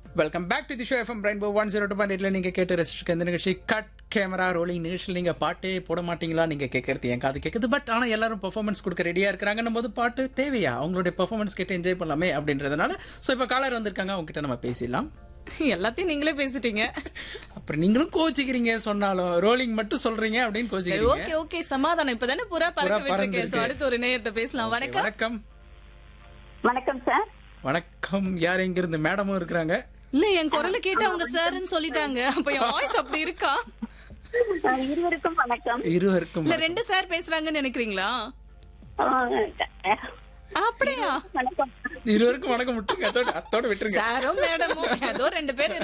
Welcome back to the show FM Rainbow one zero two point எயிட்ல நீங்க கேட்டு ரசிச்சிருக்க இந்த நிகழ்ச்சி கட் கேமரா ரோலிங் நிகழ்ச்சியில் நீங்க பாட்டே போட மாட்டீங்களா நீங்க கேட்கறது என் காது கேட்குது பட் ஆனா எல்லாரும் பெர்ஃபார்மன்ஸ் கொடுக்க ரெடியா இருக்கிறாங்கன்னும் போது பாட்டு தேவையா அவங்களுடைய பெர்ஃபார்மன்ஸ் கேட்டு என்ஜாய் பண்ணலாமே அப்படின்றதுனால ஸோ இப்போ காலர் வந்திருக்காங்க அவங்க கிட்ட நம்ம பேசிடலாம் எல்லாத்தையும் நீங்களே பேசிட்டீங்க அப்புறம் நீங்களும் கோச்சிக்கிறீங்க சொன்னாலும் ரோலிங் மட்டும் சொல்றீங்க அப்படின்னு சரி கோச்சிக்கிறீங்க ஓகே ஓகே சமாதானம் இப்பதானே புறா பறக்க புறா விட்டுருக்கேன் சோ பறந்திருக்கு. அடுத்து ஒரு நேயர்கிட்ட பேசலாம் வணக்கம் வணக்கம் வணக்கம் சார் வணக்கம் யார் எங்க இருந்து மேடமும் இருக்கிறாங்க இல்ல என் குரலை கேட்டு அவங்க சார்ன்னு சொல்லிட்டாங்க அப்ப என் வாய்ஸ் அப்படி இருக்கா அஹ் இருவருக்கும் வணக்கம் இருவருக்கும் இல்ல ரெண்டு சார் பேசுறாங்கன்னு நினைக்கிறீங்களா அஹ் அப்படியா வணக்கம் இருவருக்கும் வணக்கம் விட்டுருங்க அதோட அத்தோட விட்டுருங்க சாரும் மேடமும் ஏதோ ரெண்டு பேர்